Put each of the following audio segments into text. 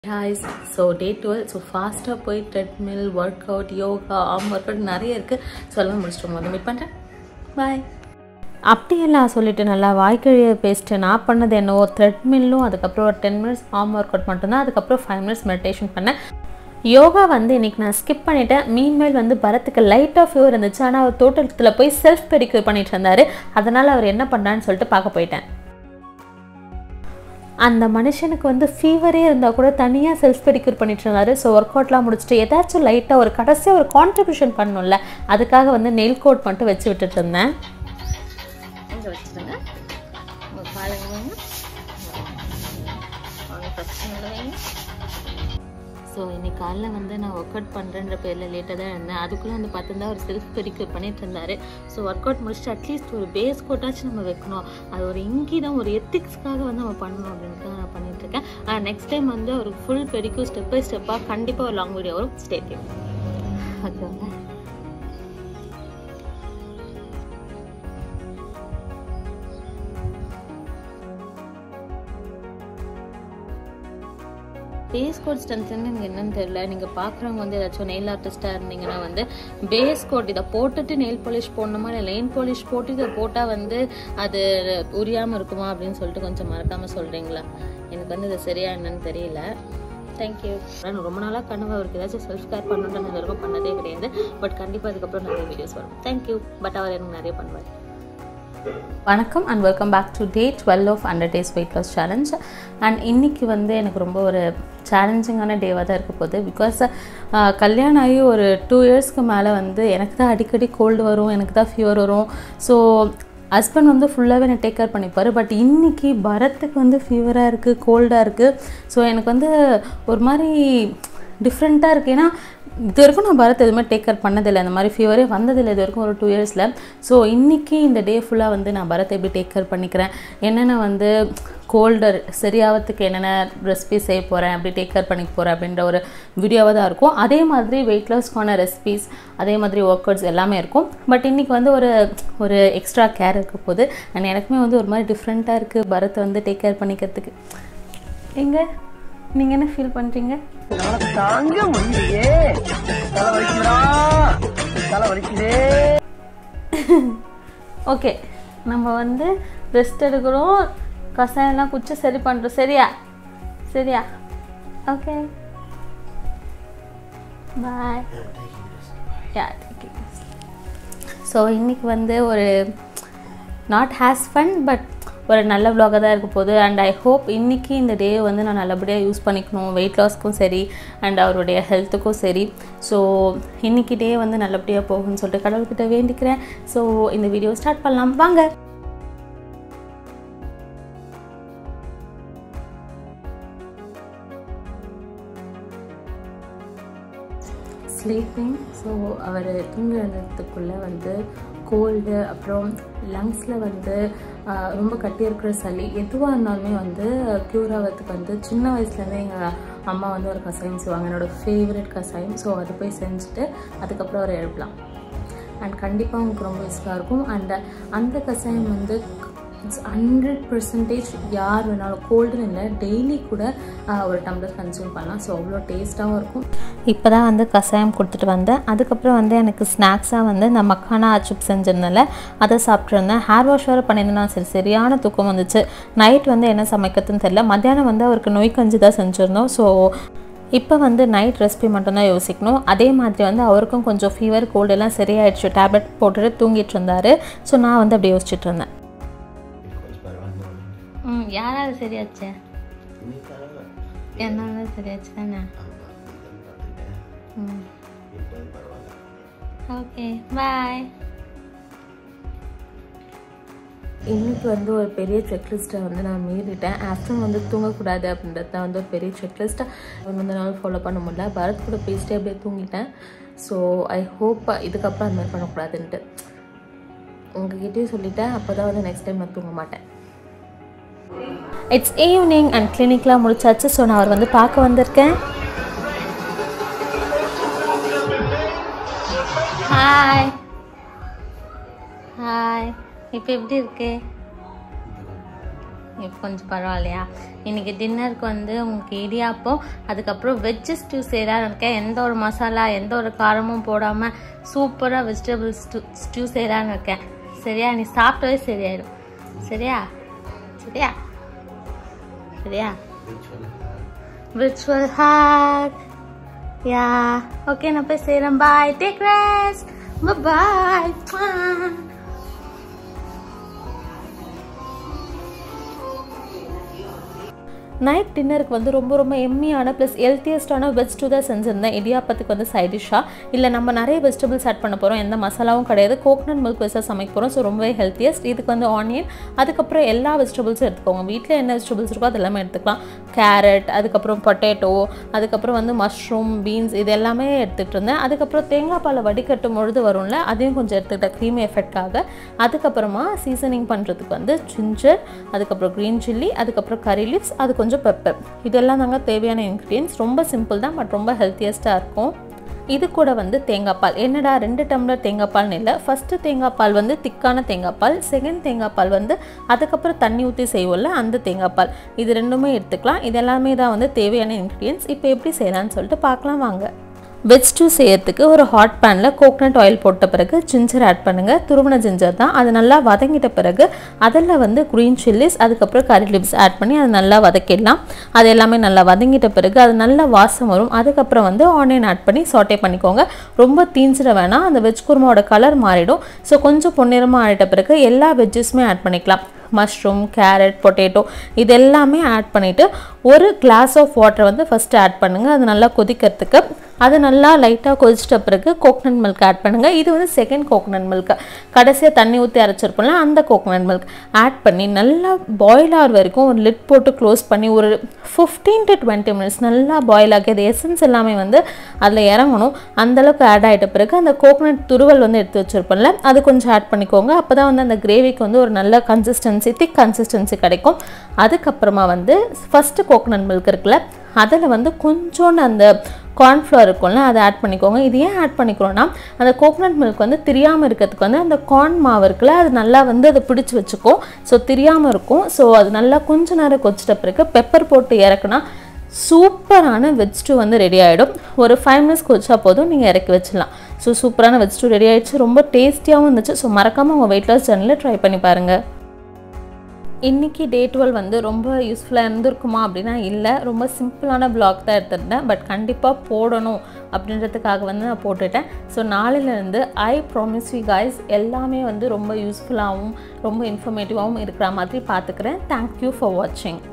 ஹாய்ஸ் so day twelve so ஃபாஸ்ட்டாக போய் treadmill work out yoga ஆம் ஒர்க் அவுட் நிறைய இருக்குது ஸோ எல்லாம் முடிச்சிட்டு வந்து மீட் பண்ணுறேன் பாய் அப்படியெல்லாம் சொல்லிட்டு நல்லா வாய்க்கழியை பேசிட்டு நான் பண்ணது என்னவோ த்ரெட்மில்லும் அதுக்கப்புறம் ஒரு ten minutes arm work out மட்டும்தான் அதுக்கப்புறம் ஃபைவ் மினிட்ஸ் மெடிடேஷன் பண்ணேன் யோகா வந்து இன்றைக்கி நான் ஸ்கிப் பண்ணிட்டேன் மீன்மேல் வந்து பரத்துக்கு லைட்டாக ஃபீவர் இருந்துச்சு ஆனால் அவர் தோட்டத்தில் போய் செல்ஃப் பெடிக்யூர் பண்ணிட்டு இருந்தார் அதனால் அவர் என்ன பண்ணுறான்னு சொல்லிட்டு பார்க்க போயிட்டேன் அந்த மனுஷனுக்கு வந்து ஃபீவரே இருந்தால் கூட தனியாக செல்ஃப் பெடிக்யூர் பண்ணிட்டு இருந்தாரு ஸோ ஒர்க் அவுட்லாம் முடிச்சுட்டு ஏதாச்சும் லைட்டாக ஒரு கடைசியாக ஒரு கான்ட்ரிபியூஷன் பண்ணணும்ல அதுக்காக வந்து நெயில் கோட் மட்டும் வச்சு விட்டுட்டு இருந்தேன் இங்கே வச்சுருங்க உங்கள் காலைங்க வைங்க அவங்க ஃபஸ்ட் வைங்க ஸோ இன்னைக்கு காலைல வந்து நான் ஒர்க் அவுட் பண்ணுறேன்ற பேரில் லேட்டாக தான் இருந்தேன் அதுக்குள்ளே வந்து பார்த்துருந்தா அவர் செல்ஃப் பெரிக்யூர் பண்ணிட்டு இருந்தார் ஸோ ஒர்க் அவுட் முடிச்சுட்டு அட்லீஸ்ட் ஒரு பேஸ் கோட்டாச்சும் நம்ம வைக்கணும் அது ஒரு இங்கீதம் ஒரு எத்திக்ஸ்க்காக வந்து நம்ம பண்ணணும் அப்படின்ட்டு தான் நான் பண்ணிட்டு இருக்கேன் ஆனால் நெக்ஸ்ட் டைம் வந்து ஒரு ஃபுல் பெரிக்யூர் ஸ்டெப் பை ஸ்டெப்பாக கண்டிப்பாக ஒரு லாங் வீடியோ வரும் ஸ்டேட் ஓகேங்க பேஸ் கோட் ஸ்ட்ரென்த்னு எனக்கு என்னன்னு தெரியல நீங்கள் பார்க்குறவங்க வந்து ஏதாச்சும் நெயில் ஆர்டிஸ்ட்டாக இருந்தீங்கன்னா வந்து பேஸ் கோட் இதை போட்டுட்டு நெயில் பாலிஷ் போடணுமா இல்லை லெயின் பாலிஷ் போட்டு இதை போட்டால் வந்து அது உரியாமல் இருக்குமா அப்படின்னு சொல்லிட்டு கொஞ்சம் மறக்காமல் சொல்கிறீங்களா எனக்கு வந்து இது சரியா என்னன்னு தெரியல தேங்க்யூ நான் ரொம்ப நாளாக கனவு அவருக்கு ஏதாச்சும் செல்ஃப் கேர் பண்ணணுன்னு இது வரைக்கும் பண்ணதே கிடையாது பட் கண்டிப்பாக அதுக்கப்புறம் நிறைய வீடியோஸ் வரும் தேங்க்யூ பட் அவர் எனக்கு நிறைய பண்ணுவார் வணக்கம் and welcome back to day twelve of hundred days weight loss challenge and இன்றைக்கி வந்து எனக்கு ரொம்ப ஒரு சேலஞ்சிங்கான டேவாக தான் இருக்க போகுது பிகாஸ் கல்யாணம் ஆகி ஒரு டூ இயர்ஸ்க்கு மேலே வந்து எனக்கு தான் அடிக்கடி கோல்டு வரும் எனக்கு தான் ஃபீவர் வரும் ஸோ ஹஸ்பண்ட் வந்து ஃபுல்லாகவே என்னை டேக் கேர் பண்ணிப்பார் பட் இன்றைக்கி பரத்துக்கு வந்து ஃபீவராக இருக்குது கோல்டாக இருக்குது ஸோ எனக்கு வந்து ஒரு மாதிரி டிஃப்ரெண்ட்டாக இருக்குது ஏன்னா இது வரைக்கும் நான் பரத் எதுவுமே டேக் கேர் பண்ணதில்லை இந்த மாதிரி ஃபீவரே வந்ததில்லை இது வரைக்கும் ஒரு டூ இயர்ஸில் ஸோ இன்றைக்கி இந்த டே ஃபுல்லாக வந்து நான் பரத் எப்படி டேக் கேர் பண்ணிக்கிறேன் என்னென்ன வந்து கோல்டர் சரியாகிறதுக்கு என்னென்ன ரெசிபிஸ் செய்ய போகிறேன் அப்படி டேக் கேர் பண்ணிக்க போகிறேன் அப்படின்ற ஒரு வீடியோவாக தான் இருக்கும் அதே மாதிரி வெயிட் லாஸ்க்கான ரெசிபிஸ் அதே மாதிரி ஒர்க் அவுட்ஸ் எல்லாமே இருக்கும் பட் இன்றைக்கி வந்து ஒரு ஒரு எக்ஸ்ட்ரா கேர் இருக்க போகுது அண்ட் எனக்குமே வந்து ஒரு மாதிரி டிஃப்ரெண்ட்டாக இருக்குது பரத்தை வந்து டேக் கேர் பண்ணிக்கிறதுக்கு எங்கே நீங்கள் என்ன ஃபீல் பண்ணுறீங்க என்னால தாங்க முடியலையே தலை வலிக்குதுடா தலை வலிக்குதே ஓகே நம்ம வந்து ரெஸ்ட் எடுக்கிறோம் கசாயம்லாம் குச்சி சரி பண்ணுறோம் சரியா சரியா ஓகே பாய் யா ஸோ இன்றைக்கி வந்து ஒரு நாட் ஹேஸ் ஃபன் பட் ஒரு நல்ல vlog-ஆ தான் இருக்க போகுது அண்ட் ஐ ஹோப் இன்றைக்கி இந்த டே வந்து நான் நல்லபடியாக யூஸ் பண்ணிக்கணும் வெயிட் லாஸ்க்கும் சரி அண்ட் அவருடைய ஹெல்த்துக்கும் சரி ஸோ இன்றைக்கி டே வந்து நல்லபடியாக போகும்னு சொல்லிட்டு கடவுள்கிட்ட வேண்டிக்கிறேன் ஸோ இந்த வீடியோ ஸ்டார்ட் பண்ணலாம் வாங்க ஸ்லீப்பிங் ஸோ அவர் தூங்கி எழுந்ததுக்குள்ளே வந்து கோல்டு அப்புறம் லங்ஸில் வந்து ஆஹ், ரொம்ப கட்டி இருக்கிற சளி எதுவாக இருந்தாலுமே வந்து க்யூர் ஆகிறதுக்கு வந்து சின்ன வயசுலேருந்தே எங்கள் அம்மா வந்து ஒரு கஷாயம் செய்வாங்க என்னோடய ஃபேவரட் கஷாயம் ஸோ அதை போய் செஞ்சுட்டு அதுக்கப்புறம் அவர் எழுப்பலாம் அண்ட் கண்டிப்பாக உங்களுக்கு ரொம்ப யூஸ்ஃபுல்லாக இருக்கும் அண்ட் அந்த கஷாயம் வந்து இட்ஸ் ஹண்ட்ரட் பர்சன்டேஜ் யார் வேணாலும் கோல்டுன்னு இல்லை டெய்லி கூட ஆஹ், ஒரு டம்ளர் கன்சியூம் பண்ணலாம் ஸோ அவ்வளோ டேஸ்ட்டாகவும் இருக்கும் இப்போ தான் வந்து கஷாயம் கொடுத்துட்டு வந்தேன் அதுக்கப்புறம் வந்து எனக்கு ஸ்நாக்ஸாக வந்து இந்த மக்கானா சிப்ஸ் செஞ்சிருந்தேன்ல அதை சாப்பிட்ருந்தேன் ஹேர் வாஷ் வேறு பண்ணியிருந்தேன் சரி சரியான தூக்கம் வந்துச்சு நைட் வந்து என்ன சமைக்கிறதுன்னு தெரியல மத்தியானம் வந்து அவருக்கு நோய் கஞ்சி தான் செஞ்சுருந்தோம் ஸோ இப்போ வந்து நைட் ரெசிபி மட்டும்தான் யோசிக்கணும் அதே மாதிரி வந்து அவருக்கும் கொஞ்சம் ஃபீவர் கோல்டு எல்லாம் சரியாயிடுச்சு டேப்லெட் போட்டுட்டு தூங்கிட்டு இருந்தார் ஸோ நான் வந்து அப்படி யோசிச்சுட்டு இருந்தேன் ம் யாராவது சரியாச்சு என்னால சரியாச்சு தானே ம் ஓகே பாய் இன்னைக்கு வந்து ஒரு பெரிய செக்லிஸ்ட்டை வந்து நான் மீறிட்டேன் ஆஃப்டர்நூன் வந்து தூங்கக்கூடாது அப்படின்றது தான் வந்து ஒரு பெரிய செக்லிஸ்ட்டாக வந்து நாள் ஃபாலோ பண்ண முடியல பரத் கூட பேசிட்டே அப்படியே தூங்கிட்டேன் ஸோ ஐ ஹோப் இதுக்கப்புறம் அந்த மாதிரி பண்ணக்கூடாதுன்ட்டு உங்ககிட்டயும் சொல்லிட்டேன் அப்போ தான் வந்து நெக்ஸ்ட் டைம் நான் தூங்க மாட்டேன் இட்ஸ் ஈவினிங் அண்ட் கிளினிக்லாம் முடிச்சாச்சு ஸோ நான் அவர் வந்து பார்க்க வந்திருக்கேன் ஹாய் ஹாய் இப்போ எப்படி இருக்கு இப்போ கொஞ்சம் பரவாயில்லையா இன்னைக்கு டின்னருக்கு வந்து உங்களுக்கு இடியாப்பம் அதுக்கப்புறம் வெஜ் ஸ்டூ செய்யலான்னு இருக்கேன் எந்த ஒரு மசாலா எந்த ஒரு காரமும் போடாமல் சூப்பராக வெஜிடபிள் ஸ்டூ ஸ்டூ செய்யலான்னு இருக்கேன் சரியா நீ சாப்பிட்டவே சரியாயிடும் சரியா சரியா சரியா virtual hug yeah okay நான் போய் செய்கிறேன் bye take rest bye bye night டின்னருக்கு வந்து ரொம்ப ரொம்ப எம்மியான ப்ளஸ் ஹெல்த்தியஸ்டான வெஜ் டூ தான் செஞ்சுருந்தேன் இடியாப்பத்துக்கு வந்து சைட் டிஷ்ஷாக இல்லை நம்ம நிறைய வெஜிடபிள்ஸ் ஆட் பண்ண போகிறோம் எந்த மசாலாவும் கிடையாது கோகனட் மில்க் வச்சு சமைக்க போகிறோம் ஸோ ரொம்பவே ஹெல்த்தியஸ்ட் இதுக்கு வந்து ஆனியன் அதுக்கப்புறம் எல்லா வெஜிடபிள்ஸும் எடுத்துக்கோங்க வீட்டில் என்ன வெஜிடபிள்ஸ் இருக்கோ அது எல்லாமே எடுத்துக்கலாம் கேரட் அதுக்கப்புறம் பொட்டேட்டோ அதுக்கப்புறம் வந்து மஷ்ரூம் பீன்ஸ் இது எல்லாமே எடுத்துகிட்டு இருந்தேன் அதுக்கப்புறம் தேங்காய் பாலை வடிகட்டும் பொழுது வரும்ல அதையும் கொஞ்சம் எடுத்துக்கிட்டேன் க்ரீமி எஃபெக்டாக அதுக்கப்புறமா சீசனிங் பண்ணுறதுக்கு வந்து ஜிஞ்சர் அதுக்கப்புறம் க்ரீன் சில்லி அதுக்கப்புறம் கறி லீவ்ஸ் அது கொஞ்சம் பெப்பர் இதெல்லாம் தாங்க தேவையான இன்க்ரீடியன்ஸ் ரொம்ப சிம்பிள் தான் பட் ரொம்ப ஹெல்த்தியஸ்ட்டாக இருக்கும் இது கூட வந்து தேங்காய் பால் என்னடா ரெண்டு டம்ளர் தேங்காய் பால்னு இல்லை ஃபஸ்ட்டு தேங்காய் பால் வந்து திக்கான தேங்காய் பால் செகண்ட் தேங்காய் பால் வந்து அதுக்கப்புறம் தண்ணி ஊற்றி செய்வோம்ல அந்த தேங்காய் பால் இது ரெண்டுமே எடுத்துக்கலாம் இது எல்லாமே தான் வந்து தேவையான இன்க்ரீடியன்ஸ் இப்போ எப்படி செய்யலாம்னு சொல்லிட்டு பார்க்கலாம் வாங்க வெஜ் ஸ்டூ செய்யறதுக்கு ஒரு ஹாட் பேனில் கோகனட் ஆயில் போட்ட பிறகு ஜிஞ்சர் ஆட் பண்ணுங்கள் துருவன ஜிஞ்சர் தான் அது நல்லா வதங்கிட்ட பிறகு அதில் வந்து க்ரீன் சில்லிஸ் அதுக்கப்புறம் கறி லிப்ஸ் ஆட் பண்ணி அது நல்லா வதக்கிடலாம் அது எல்லாமே நல்லா வதங்கிட்ட பிறகு அது நல்லா வாசம் வரும் அதுக்கப்புறம் வந்து ஆனியன் ஆட் பண்ணி சாட்டே பண்ணிக்கோங்க ரொம்ப தீஞ்சிட வேணாம் அந்த வெஜ் குருமாவோட கலர் மாறிடும் ஸோ கொஞ்சம் பொன்னிறமாக ஆகிட்ட பிறகு எல்லா வெஜ்ஜஸுமே ஆட் பண்ணிக்கலாம் மஷ்ரூம் கேரட் பொட்டேட்டோ இது எல்லாமே ஆட் பண்ணிவிட்டு ஒரு கிளாஸ் ஆஃப் வாட்டர் வந்து ஃபஸ்ட்டு ஆட் பண்ணுங்கள் அது நல்லா கொதிக்கிறதுக்கு அது நல்லா லைட்டாக கொதிச்சிட்ட பிறகு கோகனட் மில்க் ஆட் பண்ணுங்கள் இது வந்து செகண்ட் கோகனட் மில்க் கடைசியாக தண்ணி ஊற்றி அரைச்சிருப்போம்ல அந்த கோகனட் மில்க் ஆட் பண்ணி நல்லா பாயில் ஆகிற வரைக்கும் ஒரு லிட் போட்டு க்ளோஸ் பண்ணி ஒரு ஃபிஃப்டீன் டு டுவெண்ட்டி மினிட்ஸ் நல்லா பாயில் ஆகி அது எசன்ஸ் எல்லாமே வந்து அதில் இறங்கணும் அந்தளவுக்கு ஆட் ஆகிட்ட பிறகு அந்த கோகனட் துருவல் வந்து எடுத்து வச்சுருப்போம்ல அது கொஞ்சம் ஆட் பண்ணிக்கோங்க அப்போ தான் வந்து அந்த கிரேவிக்கு வந்து ஒரு நல்ல கன்சிஸ்டன்சி திக் கன்சிஸ்டன்சி கிடைக்கும் அதுக்கப்புறமா வந்து ஃபஸ்ட்டு கோகனட் மில்க் இருக்குல்ல அதில் வந்து கொஞ்சோண்டு அந்த கார்ன்ஃப்ளவர் இருக்கும்ல அதை ஆட் பண்ணிக்கோங்க இது ஏன் ஆட் பண்ணிக்கிறோன்னா அந்த கோகனட் மில்க் வந்து தெரியாமல் இருக்கிறதுக்கு வந்து அந்த கார்ன் மாவு இருக்குல்ல அது நல்லா வந்து அதை பிடிச்சி வச்சுக்கும் ஸோ தெரியாமல் இருக்கும் ஸோ அது நல்லா கொஞ்ச நேரம் கொச்சிட்ட பிறகு பெப்பர் போட்டு இறக்குனா சூப்பரான வெஜ் ஸ்டூ வந்து ரெடி ஆகிடும் ஒரு ஃபைவ் மினிட்ஸ் கொச்சா போதும் நீங்கள் இறக்கி வச்சிடலாம் ஸோ சூப்பரான வெஜ் ஸ்டூ ரெடி ஆகிடுச்சு ரொம்ப டேஸ்டியாகவும் இருந்துச்சு ஸோ மறக்காமல் உங்கள் வெயிட் லாஸ் சேனலில் ட்ரை பண்ணி பாருங்கள் இன்றைக்கி டே டுவெல் வந்து ரொம்ப யூஸ்ஃபுல்லாக இருந்திருக்குமா அப்படின்னா இல்லை ரொம்ப சிம்பிளான பிளாக் தான் எடுத்திருந்தேன் பட் கண்டிப்பாக போடணும் அப்படின்றதுக்காக வந்து நான் போட்டுட்டேன் ஸோ நாளையிலேருந்து ஐ ப்ராமிஸ் யூ காய்ஸ் எல்லாமே வந்து ரொம்ப யூஸ்ஃபுல்லாகவும் ரொம்ப இன்ஃபர்மேட்டிவாகவும் இருக்கிற மாதிரி பார்த்துக்கிறேன் தேங்க்யூ ஃபார் வாட்சிங்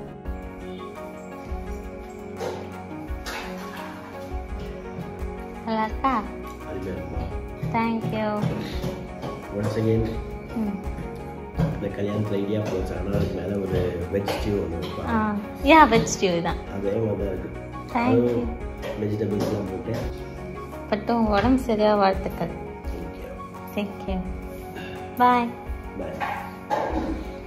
நல்லா இருக்கா தேங்க்யூ ஒன்ஸ் அகெயின் இந்த கல்யாணத்தில் இடியா போச்சு ஆனால் அதுக்கு மேலே ஒரு வெஜ் ஸ்டியூ ஒன்று வைப்பாங்க யா வெஜ் ஸ்டியூ தான் அதே மாதிரி தான் இருக்குது தேங்க்யூ வெஜிடபிள்ஸ்லாம் போட்டு பட் உங்கள் உடம்பு சரியாக வாழ்த்துக்கள் தேங்க்யூ தேங்க்யூ பாய் பாய்